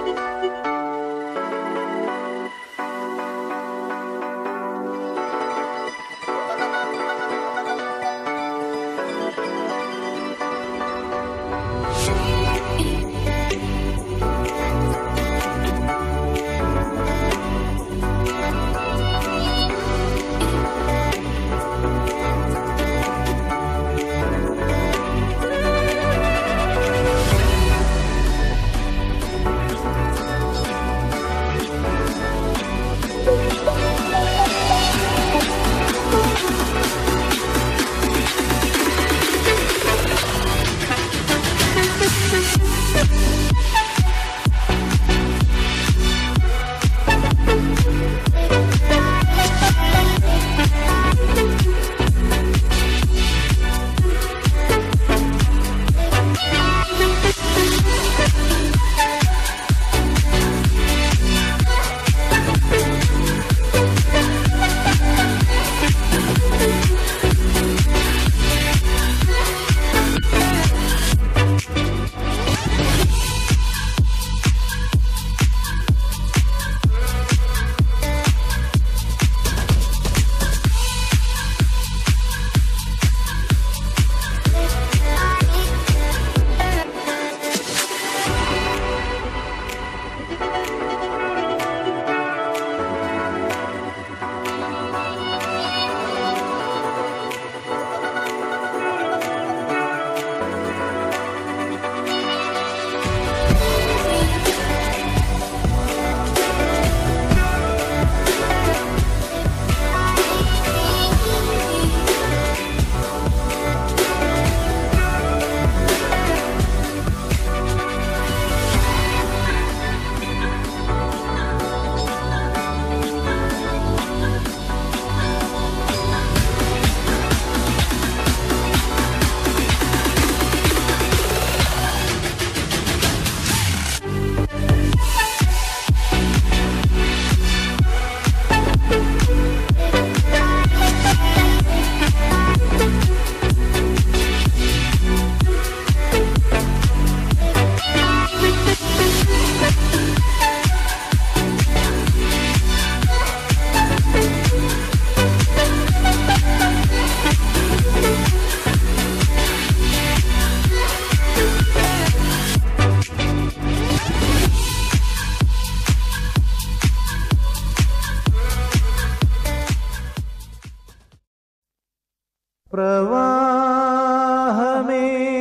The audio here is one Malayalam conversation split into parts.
പ്രവാഹമേ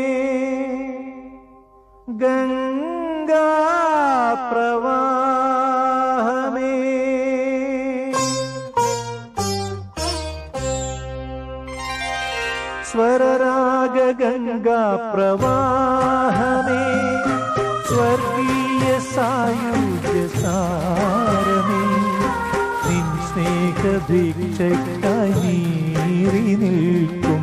ഗംഗാ പ്രവാഹമേ സ്വരരാഗ ഗംഗാ പ്രവാഹമേ സ്വർഗീയ സായുജ്യ സാരമേ നിൻ സ്നേഹദീക്ഷയ്ക്കായി നീറി നിൽക്കും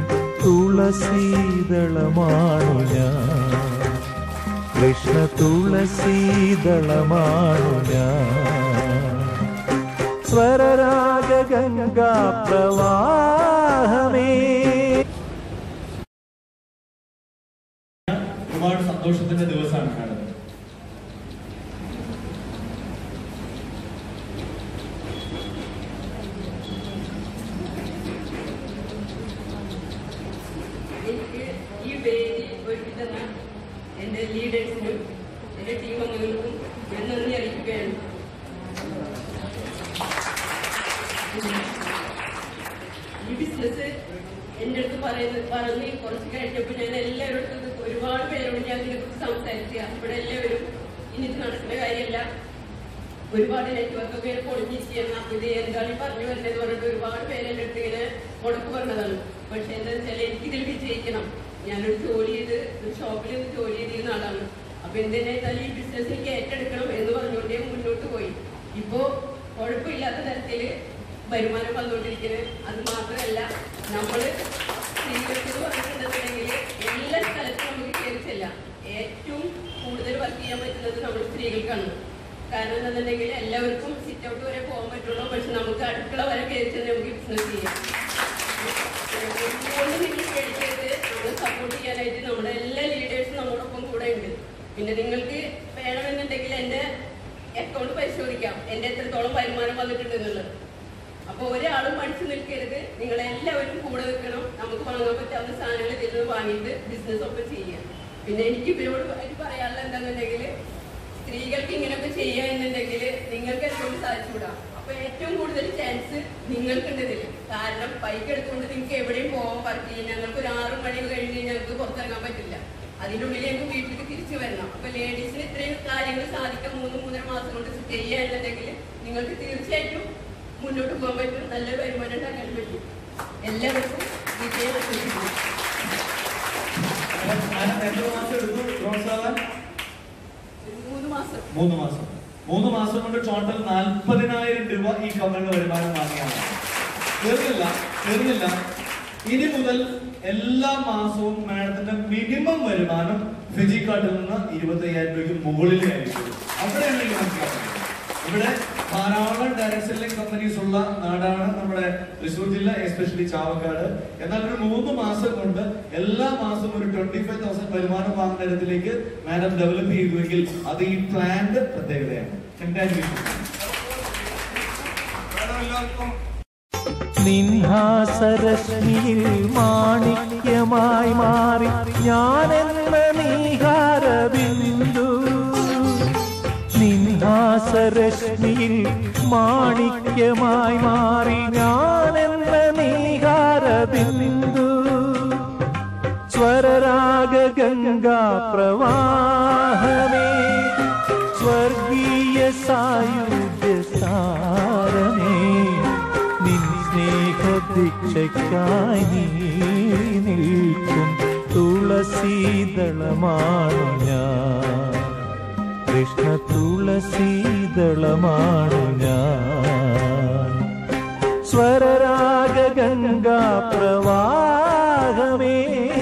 തുളസീതളമാണു ഞാൻ കൃഷ്ണ തുളസീതളമാണു ഞാൻ സ്വരരാഗ ഗംഗാ പ്രവാഹമേ ഒരുപാട് സന്തോഷത്തിന്റെ ദിവസമാണ് കാണുന്നത് എനിക്ക് ഈ വേദി ഒരുക്കി തന്ന എൻ്റെ ലീഡേഴ്സിനും എൻ്റെ ടീം അംഗങ്ങൾക്കും ഞാൻ നന്ദി അറിയിക്കുകയാണ് ഈ ബിസിനസ് എൻ്റെ അടുത്ത് പറയുന്നത് പറഞ്ഞ് കുറച്ച് കഴിഞ്ഞപ്പോൾ ഞാൻ എല്ലാവരോടും ഇത് ഒരുപാട് പേരോട് ഞാൻ ഇതിനെക്കുറിച്ച് സംസാരിച്ചു ഇവിടെ എല്ലാവരും ഇനി ഇത് നടക്കുന്ന കാര്യമല്ല ഒരുപാട് നെറ്റ്വർക്ക് ഒക്കെ ഇങ്ങനെ പൊളിഞ്ഞിരിക്കുകയാണ് അപ്പൊ ഇത് എന്താണ് ഈ പറഞ്ഞു വരുന്നത് പറഞ്ഞിട്ട് ഒരുപാട് പേര് എൻ്റെ അടുത്ത് ഇങ്ങനെ മുടക്ക് പറഞ്ഞതാണ് പക്ഷെ എന്താ വെച്ചാൽ എനിക്കിതിൽ വിജയിക്കണം ഞാനൊരു ജോലി ചെയ്ത് ഒരു ഷോപ്പിൽ നിന്ന് ജോലി ചെയ്തിരുന്ന ആളാണ് അപ്പൊ എന്തിനാൽ ഈ ബിസിനസ് എനിക്ക് ഏറ്റെടുക്കണം എന്ന് പറഞ്ഞുകൊണ്ടേ മുന്നോട്ട് പോയി ഇപ്പോ കുഴപ്പമില്ലാത്ത തരത്തില് വരുമാനം വന്നുകൊണ്ടിരിക്കുന്നത് അത് മാത്രമല്ല നമ്മള് സ്ത്രീകൾക്ക് എന്ന് പറഞ്ഞിട്ടുണ്ടെന്നുണ്ടെങ്കിൽ എല്ലാ സ്ഥലത്തും നമുക്ക് കയറി ചെല്ലാം ഏറ്റവും കൂടുതൽ വർക്ക് ചെയ്യാൻ പറ്റുന്നത് നമ്മൾ സ്ത്രീകൾക്കാണ് കാരണം എന്താണെന്നുണ്ടെങ്കിൽ എല്ലാവർക്കും സിറ്റ് ഔട്ട് വരെ പോകാൻ പറ്റുള്ളൂ പക്ഷെ നമുക്ക് അടുക്കള വരെ കയറി ചെന്ന് നമുക്ക് ബിസിനസ് ചെയ്യാം അതുകൊണ്ട് നിങ്ങൾ പേടിക്കരുത് നമ്മളെ സപ്പോർട്ട് ചെയ്യാനായിട്ട് നമ്മുടെ എല്ലാ ലീഡേഴ്സും നമ്മളോടൊപ്പം കൂടെ ഉണ്ട് പിന്നെ നിങ്ങൾക്ക് വേണമെന്നുണ്ടെങ്കിൽ എൻ്റെ അക്കൗണ്ട് പരിശോധിക്കാം എന്റെ എത്രത്തോളം വരുമാനം വന്നിട്ടുണ്ട് എന്നുള്ളത് അപ്പൊ ഒരാളും മടിച്ചു നിൽക്കരുത് നിങ്ങൾ എല്ലാവരും കൂടെ നിൽക്കണം നമുക്ക് വാങ്ങാൻ പറ്റാവുന്ന സാധനങ്ങൾ ഇതിൽ നിന്ന് വാങ്ങിയിട്ട് ബിസിനസ് ഒക്കെ ചെയ്യാം പിന്നെ എനിക്ക് ഇവരോട് എനിക്ക് പറയാനുള്ള എന്താണെന്നുണ്ടെങ്കിൽ സ്ത്രീകൾക്ക് ഇങ്ങനെയൊക്കെ ചെയ്യുക എന്നുണ്ടെങ്കിൽ നിങ്ങൾക്ക് എന്തുകൊണ്ട് സാധിച്ചുകൂടാ അപ്പൊ ഏറ്റവും കൂടുതൽ ചാൻസ് നിങ്ങൾക്കുണ്ട് ഇതിൽ കാരണം ബൈക്ക് എടുത്തുകൊണ്ട് നിങ്ങൾക്ക് എവിടെയും പോകാൻ വർക്ക് ചെയ്യും ഞങ്ങൾക്ക് ഒരു ആറ് മണി കഴിഞ്ഞ് ഞങ്ങൾക്ക് പുറത്തിറങ്ങാൻ പറ്റില്ല അതിൻ്റെ ഉള്ളിൽ ഞങ്ങൾക്ക് വീട്ടിലേക്ക് തിരിച്ചു വരണം അപ്പൊ ലേഡീസിന് ഇത്രയും കാര്യങ്ങൾ സാധിക്കാൻ മൂന്ന് മൂന്നര മാസം കൊണ്ട് ചെയ്യുക എന്നുണ്ടെങ്കിൽ നിങ്ങൾക്ക് തീർച്ചയായിട്ടും മുന്നോട്ട് പോകാൻ പറ്റും നല്ല വരുമാനം ഉണ്ടാക്കാൻ പറ്റും എല്ലാവർക്കും വിജയം ആശംസിക്കുന്നു മാഡം എത്ര മാസം എടുത്തു ഗ്രോസ് ആവാൻ മൂന്ന് മാസം മൂന്ന് മാസം മൂന്ന് മാസം കൊണ്ട് ടോട്ടൽ നാൽപ്പതിനായിരം രൂപ ഈ കമ്പനിയുടെ വരുമാനം വാങ്ങിയാണ് തീർന്നില്ല തീർന്നില്ല ഇനി മുതൽ എല്ലാ മാസവും മാഡത്തിന്റെ മിനിമം വരുമാനം ഫിജി കാർഡിൽ നിന്ന് ഇരുപത്തി അയ്യായിരം രൂപയ്ക്ക് മുകളിലായിരിക്കും അവിടെയാണ് എനിക്ക് മനസ്സിലാക്കുന്നത് ഇവിടെ ധാരാളം ഡയറക്ട് സെല്ലിംഗ് കമ്പനീസ് ഉള്ള നാടാണ് നമ്മുടെ തൃശ്ശൂർ ജില്ല എസ്പെഷ്യലി ചാവക്കാട് എന്നാൽ ഒരു മൂന്ന് മാസം കൊണ്ട് എല്ലാ മാസവും ഒരു ട്വന്റി ഫൈവ് തൗസൻഡ് വരുമാനം വാങ്ങുന്ന തരത്തിലേക്ക് മാഡം ഡെവലപ്പ് ചെയ്തുവെങ്കിൽ അത് ഈ പ്ലാന്റ് പ്രത്യേകതയാണ് കൺഗ്രാറ്റുലേഷൻ നിൻഹാസരശ്മിയിൽ മാണിക്യമായി മാറി ഞാനെന്ന നീഹാര ബിന്ദു നിൻഹാസരശ്മിയിൽ മാണിക്യമായി മാറി ഞാനെന്ന നീഹാര ബിന്ദു സ്വരരാഗ ഗംഗാ പ്രവാഹമേ സ്വർഗീയ സായുജ്യ സാരമേ നിൻ സ്നേഹദീക്ഷയ്ക്കായി നീ നിൽക്കും തുളസീതളമാണു ഞാൻ കൃഷ്ണ തുളസീതളമാണു ഞാൻ സ്വരരാഗ ഗംഗാ പ്രവാഹമേ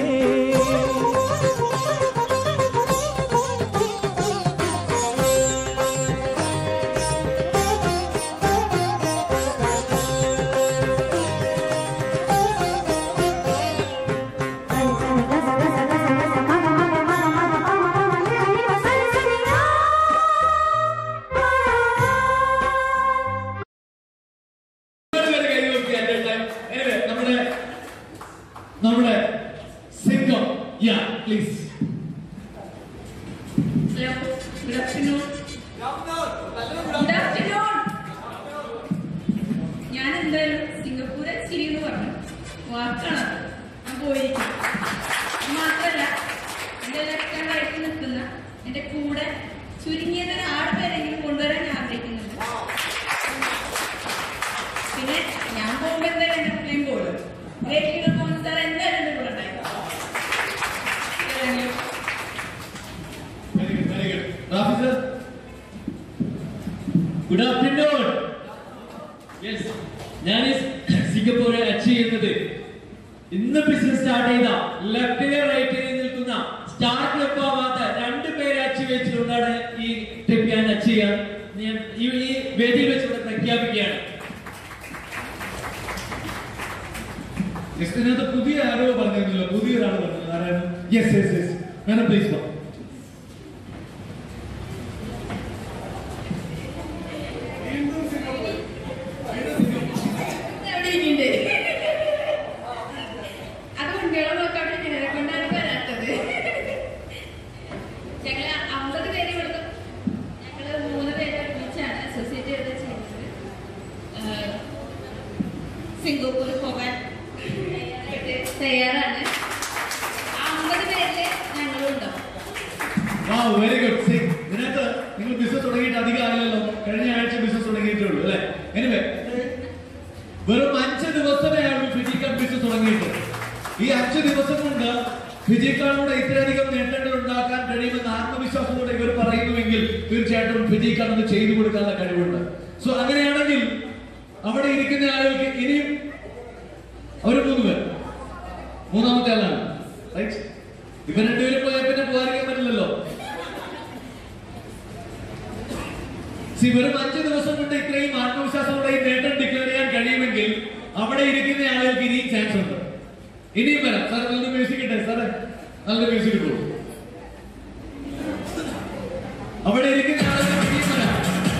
Anyway, നമ്മുടെ നമ്മുടെ സിംഗം ya please hello good afternoon good afternoon ഞാൻ എന്തായാലും സിംഗപ്പൂർ ചിരി എന്ന് പറഞ്ഞു വാക്കാണ് ഞാൻ പോയിരിക്കും മാത്രമല്ല എന്റെ ലെഫ്റ്റായിട്ട് നിൽക്കുന്ന എന്റെ കൂടെ ചുരുങ്ങിയത് ഒരു ആറ് പേരെങ്കിലും കൊണ്ടുവരാൻ ഞാൻ ആഗ്രഹിക്കുന്നുണ്ട് പിന്നെ ഞാൻ പോകുമ്പോ എന്തായാലും എന്റെ കുട്ടിയും പോകും ഗ്രേറ്റ് പോകുന്ന സാർ എന്തായാലും എന്റെ കൂടെ ഉണ്ടായിരുന്നു very good very good Rafi sir good afternoon yes ഞാൻ ഈ സിംഗപ്പൂരെ അച്ചീവ് ചെയ്യുന്നത് ഇന്ന് ബിസിനസ് സ്റ്റാർട്ട് ചെയ്ത ലെഫ്റ്റിലെ റൈറ്റിൽ നിൽക്കുന്ന സ്റ്റാർ ക്ലബ് ആവാത്ത രണ്ട് പേരെ അച്ചീവ് വെച്ചുകൊണ്ടാണ് ഈ ട്രിപ്പ് ഞാൻ അച്ചീവ് ചെയ്യാൻ ഞാൻ ഈ ഈ വേദിയിൽ വെച്ചുകൊണ്ട് പ്രഖ്യാപിക്കുകയാണ് യെസ് ഇതിനകത്ത് പുതിയ ആരോ പറഞ്ഞിരുന്നല്ലോ പുതിയ ഒരാൾ പറഞ്ഞു ആരാണ് yes yes yes madam please വാ അവിടെ ഇരിക്കുന്നുണ്ട്. അത് കുട്ടികളെ നോക്കാൻ വേണ്ടി ഇതിനെ കൊണ്ടാണ് വരാത്തത്. ഞങ്ങള് അമ്പത് പേര് ഇവിടുന്ന് ഞങ്ങള് മൂന്ന് പേര് ഒരുമിച്ചാണ് അസോസിയേറ്റ് ചെയ്ത് ചെയ്യുന്നത് ആഹ് സിംഗപ്പൂർ പോകാൻ തയ്യാറാണ് ആ അമ്പത് പേരില് ഞങ്ങളും ഉണ്ടാവും വാ വെരി ഗുഡ് സി ഇതിനകത്ത് നിങ്ങൾ ബിസിനസ് തുടങ്ങിയിട്ട് അധികം ആയില്ലല്ലോ കഴിഞ്ഞ ആഴ്ച ബിസിനസ് തുടങ്ങിയിട്ടേ ഉള്ളൂ അല്ലേ എനിവേ വെറും അഞ്ച് ദിവസമേ ആയുള്ളൂ ഫിജിക്കൽ ബിസിനസ് തുടങ്ങിയിട്ട് ഈ അഞ്ച് ദിവസം കൊണ്ട് ഫിജിക്കാളിലൂടെ ഇത്രയധികം നേട്ടങ്ങൾ ഉണ്ടാക്കാൻ കഴിയുമെന്ന് ആത്മവിശ്വാസത്തോടെ ഇവർ പറയുന്നുവെങ്കിൽ തീർച്ചയായിട്ടും ഫിജിക്കാൾ അത് ചെയ്തു കൊടുക്കാനുള്ള കഴിവുണ്ട് സോ അങ്ങനെയാണെങ്കിൽ അവിടെ ഇരിക്കുന്ന ആളുകൾക്ക് ഇനിയും അവർ മൂന്ന് പേർ മൂന്നാമത്തെ ആളാണ് റൈറ്റ് ഇവർ രണ്ടുപേരും പോയാൽ പിന്നെ പോകാതിരിക്കാൻ പറ്റില്ലല്ലോ സി വെറും അഞ്ച് ദിവസം കൊണ്ട് ഇത്രയും ആത്മവിശ്വാസത്തോടെ ഈ നേട്ടം ഡിക്ലെയർ ചെയ്യാൻ കഴിയുമെങ്കിൽ അവിടെ ഇരിക്കുന്ന ആളുകൾക്ക് ഇനിയും ചാൻസ് ഉണ്ട് ഇനിയും വരാം സാർ നല്ല മ്യൂസിക് ഇട്ടെ സാറേ നല്ല മ്യൂസിക് ഇട്ടു അവിടെ ഇരിക്കുന്ന ആളുകൾക്ക് ഇനിയും വരാം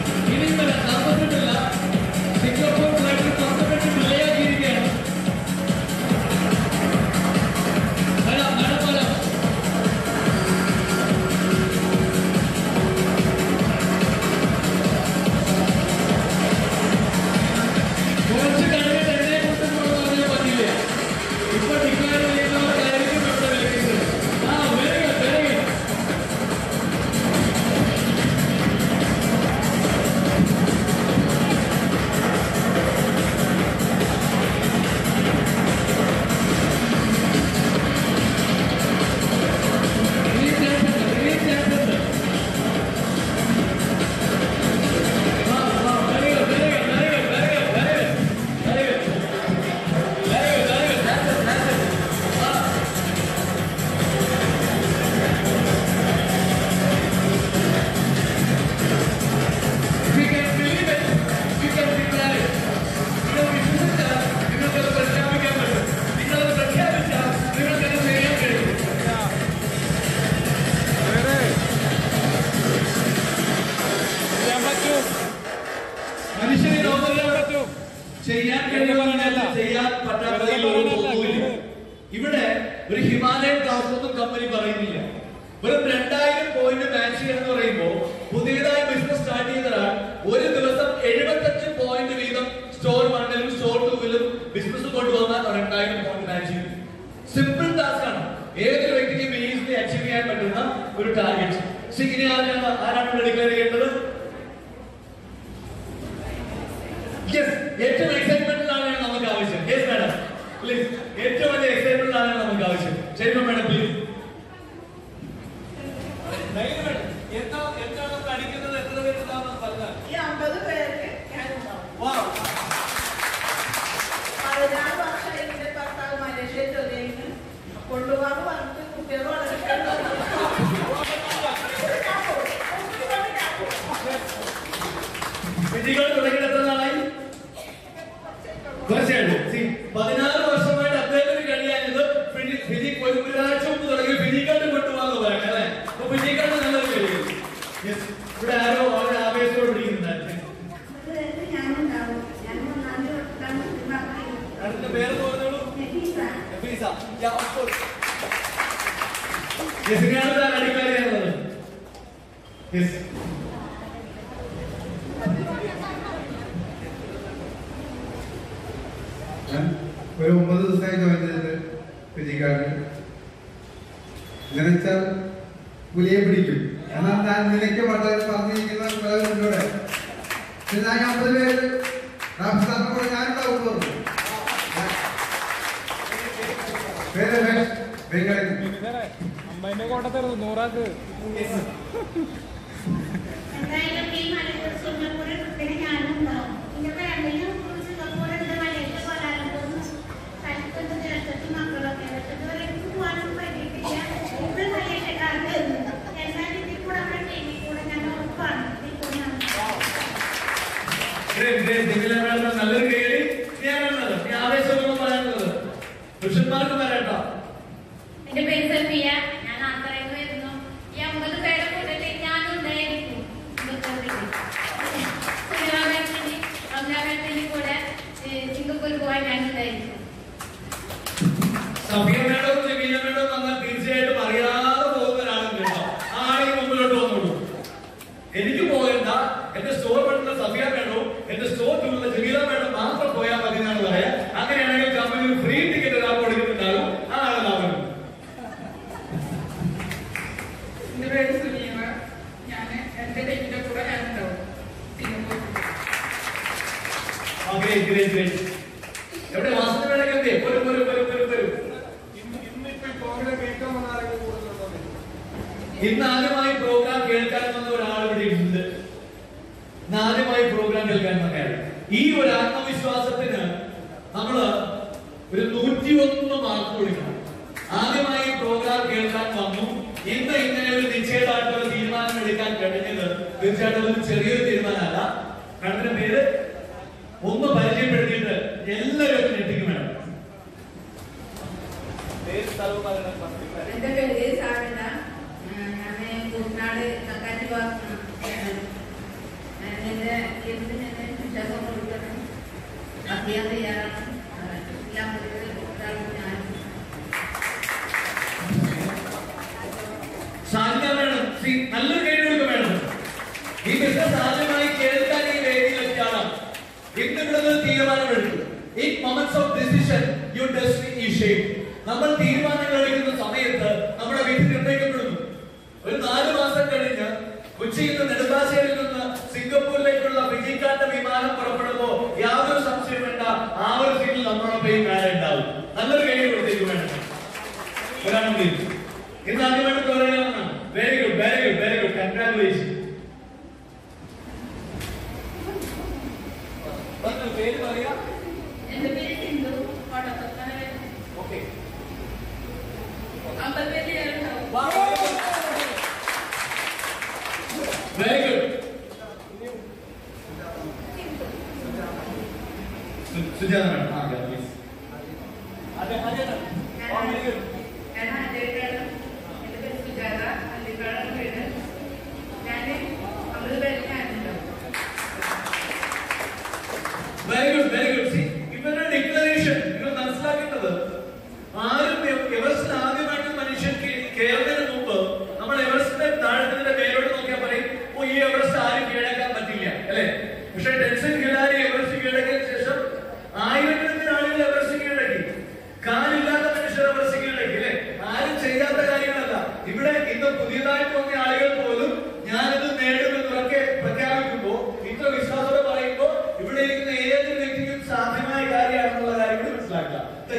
ഓൺലൈൻ ക്ലാസ് ഒന്നും കമ്പനി പറയുന്നില്ല വെറും രണ്ടായിരം പോയിന്റ് മാച്ച് ചെയ്യണമെന്ന് പറയുമ്പോൾ പുതിയതായി ബിസിനസ് സ്റ്റാർട്ട് ചെയ്ത ഒരാൾ ഒരു ദിവസം എഴുപത്തഞ്ച് പോയിന്റ് വീതം സ്റ്റോർ വണ്ണിലും സ്റ്റോർ ടൂവിലും ബിസിനസ് കൊണ്ടുപോകാൻ രണ്ടായിരം പോയിന്റ് മാച്ച് ചെയ്യും സിമ്പിൾ ടാസ്ക് ആണ് ഏതൊരു വ്യക്തിക്കും ഈസിലി അച്ചീവ് ചെയ്യാൻ പറ്റുന്ന ഒരു ടാർഗറ്റ് ഇനി ആരാണ് ആരാണ് ഡിക്ലെയർ ചെയ്യേണ്ടത് യെസ് ഏറ്റവും എക്സൈറ്റ്മെന്റ് ആണ് നമുക്ക് ആവശ്യം യെസ് മാഡം പ്ലീസ് ഏറ്റവും വലിയ എക്സൈറ്റ്മെന്റ് ആണ് നമുക്ക് ആവശ്യം ശരി മാഡം പ്ലീസ് എന്താ എന്താണ് പഠിക്കുന്നത് എത്ര പേരുണ്ടാവുന്ന പറഞ്ഞാൽ ഈ അമ്പത് പേർക്ക് ഞാനുണ്ടാവും വാ പതിനാറ് വർഷം എന്റെ ഭർത്താവ് മലേഷ്യ ജോലിയിൽ കൊണ്ടുപോകാൻ പറഞ്ഞിട്ട് കുട്ടികൾ വളരെ വിധികൾ തുടങ്ങിയിട്ട് എത്ര നാളായി തീർച്ചയായിട്ടും See, പതിനാറ് വർഷമായിട്ട് അദ്ദേഹത്തിന് കഴിയാഞ്ഞത് ഫിജി- ഫിജി ഒരു ഒരാഴ്ച മുമ്പ് തുടങ്ങി ഫിജിക്കാർഡ് കൊണ്ടുപോകാന്ന് പറയാം അല്ലേ അപ്പൊ ഫിജിക്കാർഡ് നല്ലൊരു കഴിയും Yes. ഇവിടെ ആരോ വളരെ ആവേശത്തോട് പിടിക്കുന്നുണ്ടായിരുന്നു അടുത്ത പേര് പറഞ്ഞോളൂ Nafeesa. Yeah, of course. Yes, ഇനി അടുത്ത അടിക്കാരിയാണുള്ളത് Yes. ഞാൻ ഒരു ഒമ്പത് ദിവസമായി ജോയിൻ ചെയ്തിട്ട് ഫിജിക്കാരൻ എങ്ങനെ വെച്ചാൽ പുലിയെ പിടിക്കും എന്നാൽ ഞാൻ നിലയ്ക്ക് വളരെ പറഞ്ഞിരിക്കുന്ന പലരുണ്ടൂടെ ഞാൻ അമ്പത് പേര് റാഫിസാറിനെ കൂടെ ഞാനുണ്ടാവുള്ളൂ പേര് രമേഷ് വെങ്കടൻ അമ്മേന്റെ കോട്ടത്തരുന്നു നൂറാക്ക് എന്തായാലും ഈ മലയാള സിംഗപ്പൂരിൽ കുട്ടിനെ ഞാനുണ്ടാവും എന്റെ ഫാമിലിയും സിംഗപ്പൂർ എന്റെ മലയാള കൊല്ലാറുണ്ടെന്ന് സ്ഥലത്തുണ്ട് ദേശത്ത് മക്കളൊക്കെ പക്ഷെ ഇതുവരെ എനിക്ക് പോകാനൊന്നും പറ്റിയിട്ടില്ല ഇത് മലേഷ്യക്കാർക്ക് എന്നാൽ ഇതിൽ കൂടെ നമ്മുടെ ടി വി കൂടെ ഞാൻ ഉറപ്പാണ് ഇതിൽ കൂടെ ഞാൻ Great, great. ജമീല madam നല്ലൊരു കൈയടി. ഞാനാണത്. ഈ ആവേശപൂർവ്വം പറയാനുള്ളത്. പുരുഷന്മാർക്ക് വരേണ്ട. എന്റെ പേര് സഫിയ ഞാൻ ആന്ധ്രയിൽ വരുന്നു ഈ അമ്പത് പേരെ കൂട്ടത്തിൽ ഞാനും ഉണ്ടായിരിക്കും റംജാനത്തിന് കൂടെ സിംഗപ്പൂർ പോകാൻ ഞാൻ ഉണ്ടായിരിക്കും സഫിയ madam ഉം ജമീല madam ഉം വന്നാൽ തീർച്ചയായിട്ടും അറിയാതെ പോകുന്ന ഒരാളുണ്ട് കേട്ടോ. ആ ആളെയും മുമ്പിലോട്ട് വന്നോളൂ. എനിക്ക് പോകണ്ട എന്റെ സ്റ്റോർ പറ്റുന്ന സഫിയ മേഡവും എന്റെ സ്റ്റോർ ടൂറിലെ ജമീല മേഡം മാത്രം പോയാൽ മതി എന്നാണ് പറയാ അങ്ങനെയാണെങ്കിൽ കമ്പനി ഫ്രീ ടിക്കറ്റ് ഒരാൾ കൊടുക്കുന്നുണ്ടാകും ആ ആളെ നാമം എന്റെ പേര് സുനീമ ഞാൻ എന്റെ ഡേറ്റിന്റെ കൂടെ ഞാനുണ്ടാവും സിംഗപ്പൂർ ഓക്കെ ഗ്രേറ്റ് ഗ്രേറ്റ് എവിടെ വാസന വേണമെങ്കിൽ എന്തേ വരും വരും വരും വരും വരും ഇന്ന് ആദ്യമായി പ്രോഗ്രാം കേൾക്കാൻ വന്ന ഒരാൾ ഇവിടെ ഉണ്ട് ഇന്ന് ആദ്യമായി പ്രോഗ്രാം കേൾക്കാൻ വന്നയാൾ ഈ ഒരു ആത്മവിശ്വാസത്തിന് നമ്മള് ഒരു നൂറ്റിയൊന്ന് മാർക്ക് കൊടുക്കണം ആദ്യമായി പ്രോഗ്രാം കേൾക്കാൻ വന്നു ഇന്ന് ഇങ്ങനെ ഒരു നിശ്ചയമായിട്ടുള്ള തീരുമാനം എടുക്കാൻ കഴിഞ്ഞത് തീർച്ചയായിട്ടും ഒരു ചെറിയൊരു തീരുമാനമല്ല കടത്തിന്റെ പേര് ഒന്ന് പരിചയപ്പെടുത്തിയിട്ട് എല്ലാവരും ഞെട്ടിക്കും വേണം പേര് സ്ഥലവും പറയണം എന്റെ പേര് സാരത ഞാൻ കുട്ടനാട് കക്കാറ്റി ഭാഗത്താണ് എന്റെ ജീവിതത്തിൽ ഞാൻ വിശ്വാസം കൊടുക്കണം അധ്യായം തയ്യാറാണ് എല്ലാം ഒരാളും ഞാൻ സാധ്യത വേണം See, നല്ലൊരു കൈ കൊടുക്കും വേണം ഈ ബിസിനസ് ആദ്യമായി കേൾക്കാൻ ഈ വേദിയിലെത്തിയാണ് ഇന്ന് ഇവിടെ ഒരു തീരുമാനമെടുത്തു ഈ moments of decision you destiny ഈ ഷേപ്പ് നമ്മൾ തീരുമാനങ്ങൾ എടുക്കുന്ന സമയത്ത് നമ്മുടെ വിധി നിർണ്ണയിക്കപ്പെടുന്നു ഒരു നാല് മാസം കഴിഞ്ഞ് കൊച്ചിയിൽ നിന്ന് നെടുമ്പാശ്ശേരിയിൽ നിന്ന് സിംഗപ്പൂരിലേക്കുള്ള വിജിക്കാന്റെ വിമാനം പുറപ്പെടുമ്പോ യാതൊരു സംശയം വേണ്ട ആ ഒരു സീറ്റിൽ നമ്മളോടൊപ്പം ഈ കാര്യം ഉണ്ടാവും നല്ലൊരു കൈ കൊടുത്തേക്ക് വേണം ഒരാൾ പ്ലീസ് ഇന്ന് ആദ്യമായിട്ട് പറയുകയാണ് very good very good very good congratulation പേര് പറയാ എന്റെ പേര് സിന്ധു കോട്ടപ്പത്താണ് ഓക്കെ അമ്പത് പേര് ഞാനുണ്ടാവും വെരി ഗുഡ് സുജാത മാഡം ആ പ്ലീസ് അതെ അതെ ഞാൻ ഞാൻ ആദ്യമായിട്ടാണ് എന്റെ പേര് സുജാത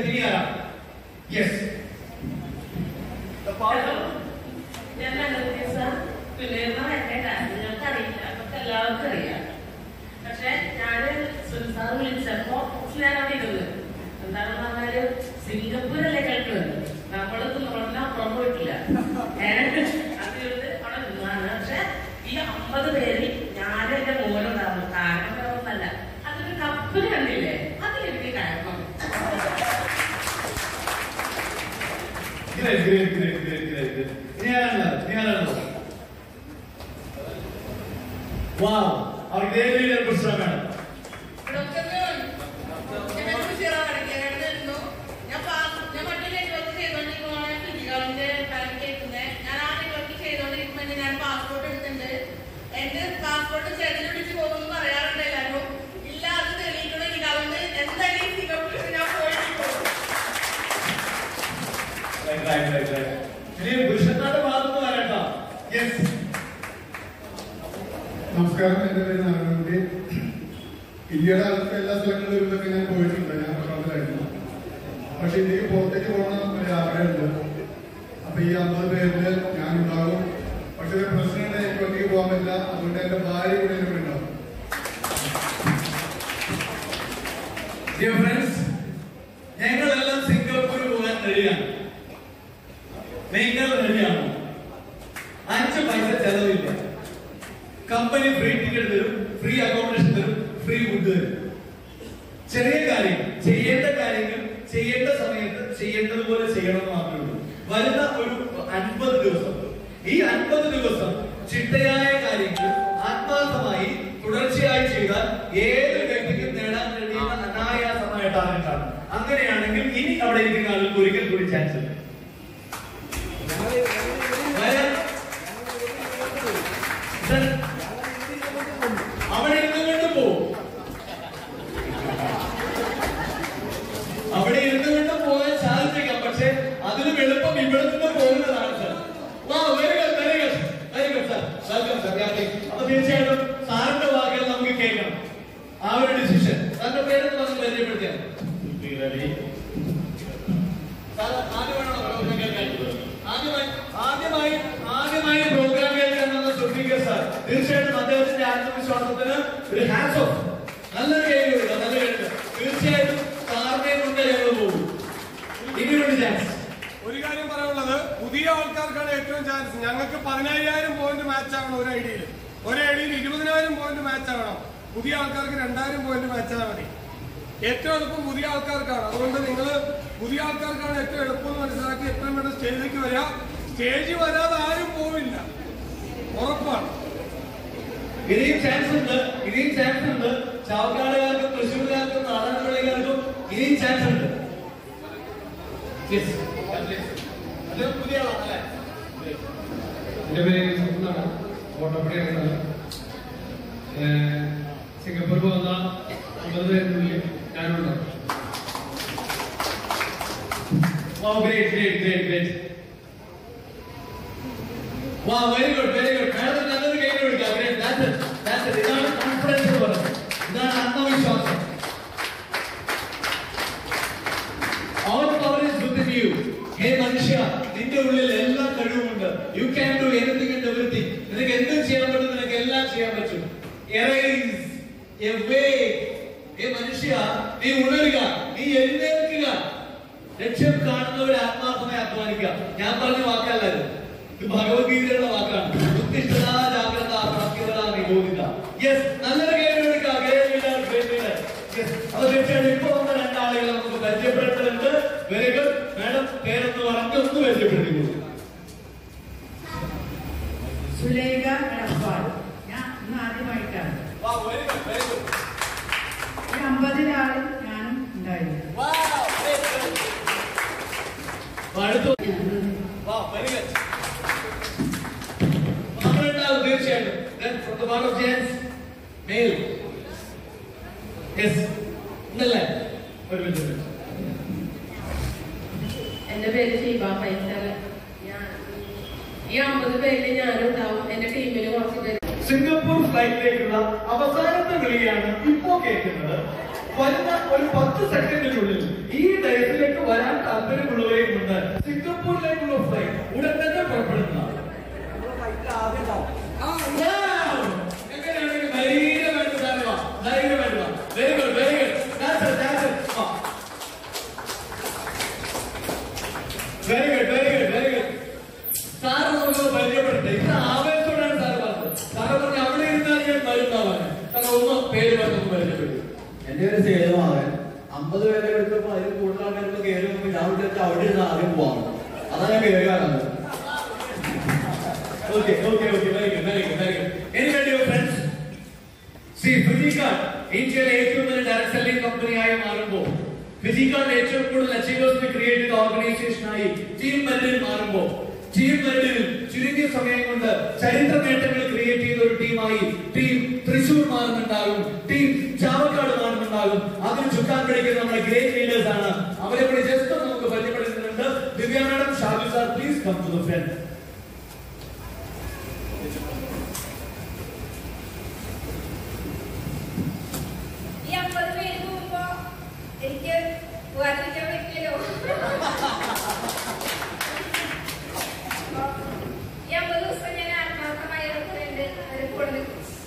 സെറ്റ് ഇനി ആരാ യെസ് ഞാൻ അനുഭവിച്ച പിള്ളേരുടെ വേണ്ട നിങ്ങൾക്ക് അറിയില്ല നമുക്ക് എല്ലാവർക്കും അറിയാം പക്ഷെ ഞാൻ സുൽസാർ വിളിച്ചപ്പോ ഞാൻ അവിടെ ഇരുന്ന് എന്താണെന്ന് പറഞ്ഞാല് സിംഗപ്പൂരല്ലേ കേൾക്കുന്നത് നമ്മളൊന്നും നമ്മളെ അപ്പുറം പോയിട്ടില്ല ഏഹ് അതിരുന്ന് അവിടെ നിന്നാണ് പക്ഷെ ഈ അമ്പത് പേരിൽ ഞാൻ എന്റെ മോനുണ്ടാവും കാരണം ഉണ്ടാവുന്നല്ല അതൊരു കപ്പൽ കണ്ടില്ലേ അതിലെനിക്ക് കാരണം great great great great great ഇനി ആരാണുള്ളത് ഇനി ആരാണുള്ളത് വാവ് അവർ ഗ്രേറ്റ് ലീഡർ പുസ്തകം വേണം എന്റെ പാസ്പോർട്ട് ചെടിയിൽ പിടിച്ച് പോകുമെന്ന് പറയാറുണ്ട് എല്ലാവരും ഇല്ല അത് തെളിയിക്കണമെങ്കിൽ അതുകൊണ്ട് എന്തായാലും ഈ സിംഗപ്പൂരിൽ ഞാൻ പോയിട്ട് പോകും Right, right, right, right. ഇനി പുരുഷന്മാരുടെ ഭാഗത്ത് വരട്ടോ യെസ് നമസ്കാരം എന്റെ പേര് നാരായണൻകുട്ടി ഇന്ത്യയുടെ അകത്ത് എല്ലാ സ്ഥലങ്ങളിലും ഇതൊക്കെ ഞാൻ പോയിട്ടുണ്ട് ഞാൻ പട്ടണത്തിലായിരുന്നു പക്ഷെ ഇന്ത്യക്ക് പുറത്തേക്ക് പോകണം ഒരു ആഗ്രഹമുണ്ട് അപ്പൊ ഈ അമ്പത് പേരില് ഞാനുണ്ടാകും പക്ഷെ ഒരു പ്രശ്നമുണ്ട് എനിക്ക് ഒറ്റയ്ക്ക് പോകാൻ പറ്റില്ല അതുകൊണ്ട് എന്റെ ഭാര്യ കൂടെ എന്റെ കൂടെ ഉണ്ടാവും ഡിയർ ഫ്രണ്ട്സ് ഞങ്ങളെല്ലാം സിംഗപ്പൂർ പോകാൻ റെഡിയാണ് നിങ്ങൾ റെഡിയാണോ അഞ്ച് പൈസ ചെലവില്ല കമ്പനി ഫ്രീ ടിക്കറ്റ് തരും ഫ്രീ അക്കോമഡേഷൻ തരും ഫ്രീ ഫുഡ് തരും ചെറിയ കാര്യം ചെയ്യേണ്ട കാര്യങ്ങൾ ചെയ്യേണ്ട സമയത്ത് ചെയ്യേണ്ടതുപോലെ ചെയ്യണമെന്ന് മാത്രമേ ഉള്ളൂ വരുന്ന ഒരു അൻപത് ദിവസം ഈ അൻപത് ദിവസം ചിട്ടയായ കാര്യങ്ങൾ ആത്മാർത്ഥമായി തുടർച്ചയായി ചെയ്താൽ ഏത് വ്യക്തിക്കും നേടാൻ കഴിയുന്ന അനായാസമായ ടാലന്റാണ് അങ്ങനെയാണെങ്കിൽ ഇനി അവിടെ ഇരിക്കുന്ന ആളുകൾക്ക് ഒരിക്കൽ കൂടി ചാൻസ് ഉണ്ട് വരാൻ. സർ, അവിടെ ഇരുന്നു കൊണ്ട് പോകും അവിടെ ഇരുന്നു കൊണ്ട് പോകാൻ സാധിച്ചേക്കാം പക്ഷെ അതിലും എളുപ്പം ഇവിടെ നിന്ന് പോകുന്നതാണ് സർ വാ very good very good very good sir welcome sir അപ്പൊ തീർച്ചയായിട്ടും സാറിന്റെ വാക്കുകൾ നമുക്ക് കേൾക്കണം ആ ഒരു ഡിസിഷൻ സാറിന്റെ പേരൊന്ന് നമുക്ക് പരിചയപ്പെടുത്തിയാൽ സാർ ആദ്യമാണോ പ്രോഗ്രാം കേൾക്കാൻ ആദ്യമായി ആദ്യമായി ആദ്യമായി പ്രോഗ്രാം കേൾക്കാൻ വന്ന സുഫീഖർ സാർ തീർച്ചയായിട്ടും അദ്ദേഹത്തിന്റെ ആത്മവിശ്വാസത്തിന് ഒരു ഹാൻഡ്സ് ഓഫ് നല്ലൊരു കൈ കൊടുക്കുക നല്ല കേൾക്കുക തീർച്ചയായിട്ടും സാറിനെ കൊണ്ട് ഞങ്ങൾ പോകും ഇനിയൊരു ചാൻസ് ഒരു കാര്യം പറയാനുള്ളത് പുതിയ ആൾക്കാർക്കാണ് ഏറ്റവും ചാൻസ് ഞങ്ങൾക്ക് പതിനായിരം പോയിന്റ് മാച്ച് ആവണം ഒരു ഐഡിയയിൽ ഒരു ഐഡിയയിൽ ഇരുപതിനായിരം പോയിന്റ് മാച്ച് ആവണം പുതിയ ആൾക്കാർക്ക് രണ്ടായിരം പോയിന്റ് മാച്ച് ആവാൻ മതി ഏറ്റവും എളുപ്പം പുതിയ ആൾക്കാർക്കാണ് അതുകൊണ്ട് നിങ്ങൾ പുതിയ ആൾക്കാർക്കാണ് ഏറ്റവും എളുപ്പം എന്ന് മനസ്സിലാക്കി എത്രയും വേണ്ട സ്റ്റേജിലേക്ക് വരിക സ്റ്റേജിൽ വരാതെ ആരും പോവില്ല ഉറപ്പാണ് ഇനിയും ചാൻസ് ഉണ്ട് ഇനിയും ചാൻസ് ഉണ്ട് ചാവക്കാടുകാർക്കും തൃശ്ശൂർകാർക്കും നാടൻപള്ളിക്കാർക്കും ഇനിയും ചാൻസ് ഉണ്ട് Yes. അത് പുതിയ ആളാണ് അല്ലേ എന്റെ പേര് യൂസുഫ് എന്നാണ് കോട്ടപ്പടിയാണ് സിംഗപ്പൂർ പോകുന്ന അമ്പത് പേരിനുള്ളിൽ ഞാനുണ്ടാവും Wow, great, great, great, great. Wow, very good, very good. മാഡത്തിന് നല്ലൊരു കൈ കൊടുക്കാം. Great, that's it, that's it. ഇതാണ് കോൺഫിഡൻസ് എന്ന് പറയുന്നത്. ഇതാണ് ആത്മവിശ്വാസം. All power is within you. ഹേ മനുഷ്യ നിന്റെ ഉള്ളിൽ എല്ലാ കഴിവുമുണ്ട് you can do anything and everything നിനക്ക് എന്തും ചെയ്യാൻ പറ്റും നിനക്ക് എല്ലാം ചെയ്യാൻ പറ്റും എറൈസ് എ വേ ഹേ മനുഷ്യ നീ ഉണരുക നീ എഴുന്നേൽക്കുക ലക്ഷ്യം കാണുന്നവരെ ആത്മാർത്ഥമായി അധ്വാനിക്കുക ഞാൻ പറഞ്ഞ വാക്കല്ല ഇത് ഇത് ഭഗവത്ഗീതയുടെ വാക്കാണ് ഉത്തിഷ്ഠത ജാഗ്രത പ്രത്യുത നിബോധിത യെസ് നല്ലൊരു കേൾവി എടുക്കുക യെസ് അപ്പൊ തീർച്ചയായിട്ടും ഇപ്പൊ വന്ന രണ്ടാളുകളെ നമുക്ക് പരിചയപ്പെടുത്തുന്നുണ്ട് വെരി ഗുഡ് മാഡം പേരൊന്ന് പറഞ്ഞ് ഒന്ന് പരിചയപ്പെടുത്തി കൊടുക്കും സുലേഖ എടപ്പാൾ ഞാൻ ഇന്ന് ആദ്യമായിട്ടാണ് ഈ അമ്പതിനാളും ഞാനും ഉണ്ടായിരുന്നു അടുത്ത വാ വെരി ഗുഡ് നമ്മളുണ്ടാവും തീർച്ചയായിട്ടും then from the part of gents male yes ഇന്നല്ലേ ഒരു മിനിറ്റ് ഒരു മിനിറ്റ് എന്റെ പേര് ഷീബ ഫൈസൽ ഞാൻ ഈ അമ്പത് പേരിൽ ഞാനും ഉണ്ടാവും എന്റെ ടീമിൽ കുറച്ച് പേര് സിംഗപ്പൂർ ഫ്ലൈറ്റിലേക്കുള്ള അവസാനത്തെ വിളിയാണ് ഇപ്പോ കേൾക്കുന്നത് വരുന്ന ഒരു പത്ത് സെക്കൻഡിനുള്ളിൽ ഈ ഡയസിലേക്ക് വരാൻ താല്പര്യമുള്ളവരെയും കൊണ്ട് സിംഗപ്പൂരിലേക്കുള്ള ഫ്ലൈറ്റ് ഉടൻ തന്നെ പുറപ്പെടുന്നതാണ് എങ്ങനെയാണെങ്കിൽ ധൈര്യമായിട്ട് സാറേ വാ ധൈര്യമായിട്ട് വാ very good very good that's it that's it വാ very good very good very good sir നമുക്ക് പരിചയപ്പെടട്ടെ ഇത്ര ആവേശത്തോടാണ് സാറ് പറഞ്ഞത് സാറ് പറഞ്ഞ അവിടെ ഇരുന്നാൽ ഞാൻ വരുന്നവന് സാർ ഒന്ന് പേര് പറഞ്ഞു പരിചയപ്പെട്ടു എന്റെ ഒരു സേതുമാവൻ അമ്പത് പേരെ എടുത്തപ്പോ അതിൽ കൂടുതൽ ആൾക്കാർക്ക് കയറി വന്നപ്പോ ഞാൻ വിചാരിച്ചു അവിടെ ഇരുന്ന് ആദ്യം പോവാം അതാ ഞാൻ കയറി കാണുന്നത് Okay, okay, okay, very good, very good, very good. Anyway, dear friends, see, ഫിസിക്കാർഡ് ഇന്ത്യയിലെ ഏറ്റവും വലിയ ഡയറക്ട് സെല്ലിംഗ് കമ്പനിയായി മാറുമ്പോൾ ഫിസിക്കാർഡ് ഏറ്റവും കൂടുതൽ അച്ചീവേഴ്സിനെ ക്രിയേറ്റ് ചെയ്ത ഓർഗനൈസേഷനായി ടീം മെറിൽ മാറുമ്പോൾ ടീം മെറിൽ ചുരുങ്ങിയ സമയം കൊണ്ട് ചരിത്ര നേട്ടങ്ങൾ ക്രിയേറ്റ് ചെയ്ത ഒരു ടീമായി ടീം തൃശൂർ മാറുന്നുണ്ടാകും ടീം ചാവക്കാട് മാറുന്നുണ്ടാകും അതിന് ചുക്കാൻ പിടിക്കുന്ന നമ്മുടെ ഗ്രേറ്റ് ലീഡേഴ്സ് ആണ് അവരെ കൂടി ജസ്റ്റ് നമുക്ക് പരിചയപ്പെടുത്തുന്നുണ്ട് Divya madam Shabi sir please come to the front ഈ അമ്പത് പേര് പോകുമ്പോ എനിക്ക് പോകാതിരിക്കാൻ പറ്റില്ലല്ലോ ഈ അമ്പത് ദിവസം ഞാൻ ആത്മാർത്ഥമായി ഇറക്കുന്നുണ്ട് അതിൽ കൂടുതൽ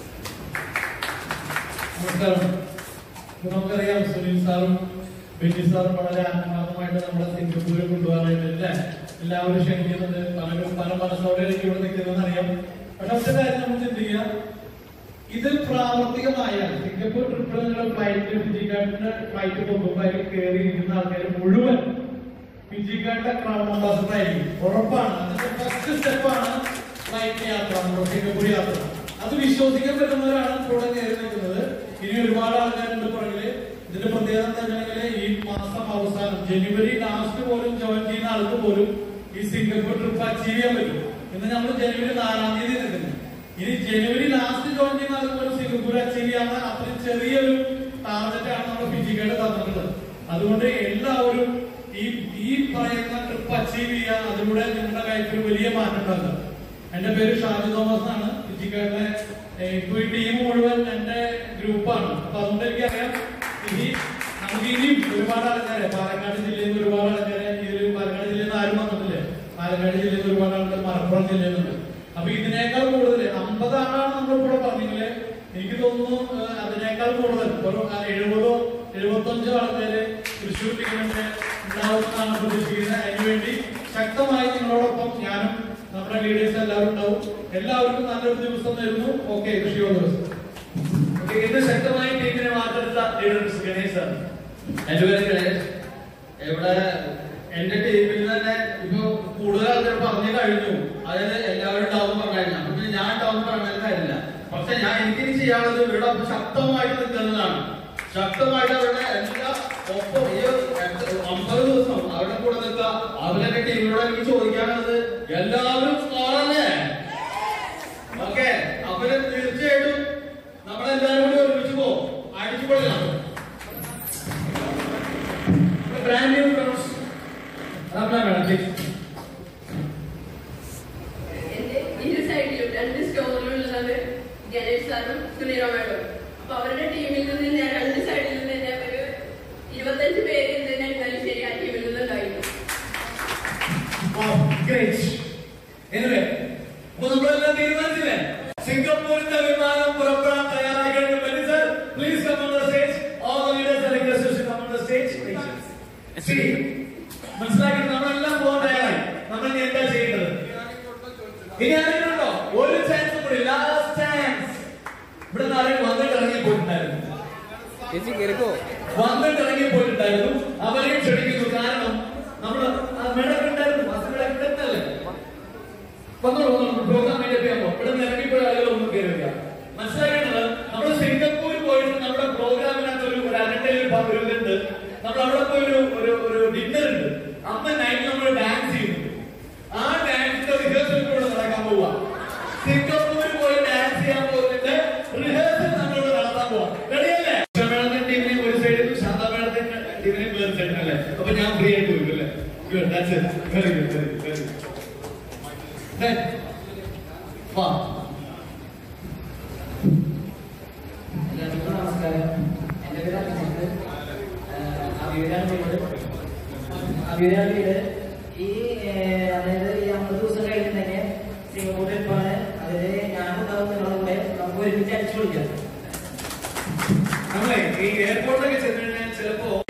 നമസ്കാരം ഇപ്പൊ നമുക്കറിയാം സുനിൽ സാറും ബെന്നി സാറും വളരെ ആത്മാർത്ഥമായിട്ട് നമ്മളെ സിംഗപ്പൂരിൽ കൊണ്ടുപോകാനായിട്ട് അല്ലേ എല്ലാവരും ക്ഷണിക്കുന്നുണ്ട് പലരും പല മനസ്സോടെയായിരിക്കും ഇവിടെ നിൽക്കുന്നതെന്ന് അറിയാം പക്ഷെ ഒറ്റ കാര്യം നമ്മൾ ചിന്തിക്കുക ഇത് പ്രാവർത്തികമായ സിംഗപ്പൂർ ട്രിപ്പിൽ നിന്നുള്ള ഫ്ലൈറ്റ് ഫിജിക്കാട്ടിന്റെ ഫ്ലൈറ്റ് പോകുമ്പോൾ അതിൽ കയറി ഇരിക്കുന്ന ആൾക്കാർ മുഴുവൻ ഫിജിക്കാട്ടിലെ ക്രൗൺ അംബാസഡർ ആയിരിക്കും ഉറപ്പാണ് അതിന്റെ ഫസ്റ്റ് സ്റ്റെപ്പാണ് ഫ്ലൈറ്റ് യാത്ര നമ്മുടെ സിംഗപ്പൂർ യാത്ര അത് വിശ്വസിക്കാൻ പറ്റുന്നവരാണ് കൂടെ കയറി നിൽക്കുന്നത് ഇനി ഒരുപാട് ആൾക്കാരുണ്ട് പുറകില് ഇതിന്റെ പ്രത്യേകത എന്താ വെച്ചാൽ ഈ മാസം അവസാനം ജനുവരി ലാസ്റ്റ് പോലും ജോയിൻ ചെയ്യുന്ന ആൾക്ക് പോലും ഈ സിംഗപ്പൂർ ട്രിപ്പ് അച്ചീവ് ചെയ്യാൻ പറ്റും ഇന്ന് നമ്മൾ ജനുവരി നാലാം തീയതി നിൽക്കുന്നത് ഇനി ജനുവരി ലാസ്റ്റ് ജോയിൻ ചെയ്യുന്ന ആൾക്ക് പോലും സിംഗപ്പൂർ അച്ചീവ് ചെയ്യാവുന്ന അത്രയും ചെറിയൊരു ടാർഗറ്റ് ആണ് നമ്മൾ ഫിജിക്കായിട്ട് തന്നിട്ടുള്ളത് അതുകൊണ്ട് എല്ലാവരും ഈ ഈ പറയുന്ന ട്രിപ്പ് അച്ചീവ് ചെയ്യുക അതിലൂടെ നിങ്ങളുടെ ലൈഫിൽ വലിയ മാറ്റം ഉണ്ടാക്കുക എന്റെ പേര് ഷാജി തോമസ് ആണ് ഫിജിക്കാരുടെ ഇപ്പൊ ഈ ടീം മുഴുവൻ എന്റെ ഗ്രൂപ്പാണ് അപ്പൊ അതുകൊണ്ട് എനിക്കറിയാം ഇനി നമുക്ക് ഇനിയും ഒരുപാട് ആൾക്കാരെ പാലക്കാട് ജില്ലയിൽ നിന്ന് ഒരുപാട് ആൾക്കാരെ ഈ ഒരു പാലക്കാട് ജില്ലയിൽ നിന്ന് ആരും വന്നിട്ടില്ലേ പാലക്കാട് ജില്ലയിൽ നിന്ന് ഒരുപാട് ആൾക്കാർ മലപ്പുറം ജില്ലയിൽ നിന്നുണ്ട് അപ്പൊ ഇതിനേക്കാൾ കൂടുതൽ അമ്പത് ആളാണ് നമ്മളിവിടെ പറഞ്ഞെങ്കില് എനിക്ക് തോന്നുന്നു ഏഹ്, അതിനേക്കാൾ കൂടുതൽ ഒരു എഴുപതോ എഴുപത്തഞ്ചോ ആൾക്കാര് തൃശ്ശൂർ ടീമിന്റെ ഉണ്ടാവുമെന്നാണ് പ്രതീക്ഷിക്കുന്നത് അതിനുവേണ്ടി ശക്തമായി നിങ്ങളോടൊപ്പം ഞാനും നമ്മുടെ ലീഡേഴ്സ് എല്ലാവരും ഉണ്ടാവും എല്ലാവർക്കും നല്ലൊരു ദിവസം തരുന്നു ഓക്കെ കൃഷിയോ ദിവസം ഓക്കേ, ഇത് ശക്തമായി ടീമിനെ വാർത്തെടുത്ത ലീഡർ ഗണേശ് സാർ എന്റെ പേര് ഗണേഷ് ഇവിടെ എന്റെ ടീമിൽ തന്നെ ഇപ്പൊ കൂടുതൽ ആൾക്കാർ പറഞ്ഞു കഴിഞ്ഞു അതായത് എല്ലാവരും ഡൗൺ പറഞ്ഞു കഴിഞ്ഞു അപ്പൊ പിന്നെ ഞാൻ ഡൗൺ പറഞ്ഞാൽ കാര്യമില്ല പക്ഷെ ഞാൻ എനിക്ക് ചെയ്യാനുള്ളത് ഇവരുടെ ഒപ്പം ശക്തമായിട്ട് നിൽക്കുന്നതാണ് ശക്തമായിട്ട് അവരുടെ എല്ലാ ഒപ്പം ഈ ഒരു അമ്പത് ദിവസം അവരുടെ കൂടെ നിൽക്കുക അവരുടെ ടീമിനോട് എനിക്ക് ചോദിക്കാനുള്ളത് എല്ലാവരും സ്കോറല്ലേ ഓക്കെ അപ്പൊ തീർച്ചയായിട്ടും നമ്മളെല്ലാവരും കൂടി ഒരുമിച്ച് പോകും അടിച്ചു പൊളിക്കണം brand new crowns Ramla madam please എന്റെ ഇരു സൈഡിലും രണ്ട് സ്റ്റോറിലുള്ളതാണ് ഗണേഷ് സാറും സുനീറ മാഡം അപ്പൊ അവരുടെ ടീമിൽ നിന്ന് ഞാൻ രണ്ട് സൈഡിൽ നിന്ന് തന്നെ ഒരു ഇരുപത്തഞ്ച് പേര് തന്നെ എന്തായാലും ശരി ആ ടീമിൽ നിന്ന് ഉണ്ടായിരുന്നു ഗ്രേറ്റ് എനിവേ അപ്പൊ നമ്മളെല്ലാം തീരുമാനിച്ചില്ലേ സിംഗപ്പൂരിന്റെ വിമാനം പുറപ്പെടാൻ തയ്യാറായി കഴിഞ്ഞു Benny sir please come on the stage all the leaders are requested to come on the stage സി മനസ്സിലാക്കി നമ്മളെല്ലാം പോകാൻ തയ്യാറായി നമ്മൾ ഇനി എന്താ ചെയ്യേണ്ടത് ഇനി ആരെങ്കിലും ഉണ്ടോ ഒരു ചാൻസ് കൂടി ലാസ്റ്റ് ചാൻസ് ഇവിടെ നിന്ന് ആരെങ്കിലും വന്നിട്ട് ഇറങ്ങി പോയിട്ടുണ്ടായിരുന്നു വന്നിട്ട് ഇറങ്ങി പോയിട്ടുണ്ടായിരുന്നു അവരെയും ക്ഷണിക്കുന്നു കാരണം നമ്മള് മേഡം ഉണ്ടായിരുന്നു മാസങ്ങളെ ഉണ്ടായിരുന്നല്ലേ വന്നോളൂ വന്നോളൂ പ്രോഗ്രാം വേണ്ടി ചെയ്യാമോ ഇവിടെ നിന്ന് ഇറങ്ങിപ്പോയ ആളുകൾ ഒന്നും കയറില്ല മനസ്സിലാക്കേണ്ടത് നമ്മൾ സിംഗപ്പൂർ പോയിട്ട് നമ്മുടെ പ്രോഗ്രാമിനകത്ത് ഒരു ഒരു അരണ്ടയിൽ ഒരു ഇതുണ്ട് നമ്മൾ അവിടെ പോയി ഒരു ഒരു ഒരു ഡിന്നർ ഉണ്ട് അന്ന് നൈറ്റ് നമ്മൾ ഡാൻസ് ചെയ്യുന്നു ആ ഡാൻസിന്റെ റിഹേഴ്സൽ കൂടെ നടക്കാൻ പോവാ സിംഗപ്പൂർ പോയി ഡാൻസ് ചെയ്യാൻ പോകുന്നുണ്ട് റിഹേഴ്സൽ നമ്മളിവിടെ നടത്താൻ പോവാ റെഡിയല്ലേ മേളത്തിന്റെ ടീമിനെ ഒരു സൈഡിൽ ശാന്ത മേളത്തിന്റെ ടീമിനെ വേറെ സൈഡിലല്ലേ അപ്പൊ ഞാൻ ഫ്രീ ആയിട്ട് വരും അല്ലേ good that's it very good very good very good Then, വാ എല്ലാവർക്കും നമസ്കാരം എന്റെ പേര് അഭിജിത്ത് അഭിരാമിയുടെ ഈ ഏഹ്, അതായത് ഈ അമ്പത് ദിവസം കഴിഞ്ഞ് തന്നെ സിംഗപ്പൂരിൽ പോണ് അതില് ഞാനുണ്ടാവും നിങ്ങളുടെ കൂടെ നമുക്ക് ഒരുമിച്ച് അടിച്ചു വിളിക്കാം നമ്മളെ ഈ എയർപോർട്ടിലൊക്കെ ചെന്ന് കഴിഞ്ഞാൽ ചിലപ്പോ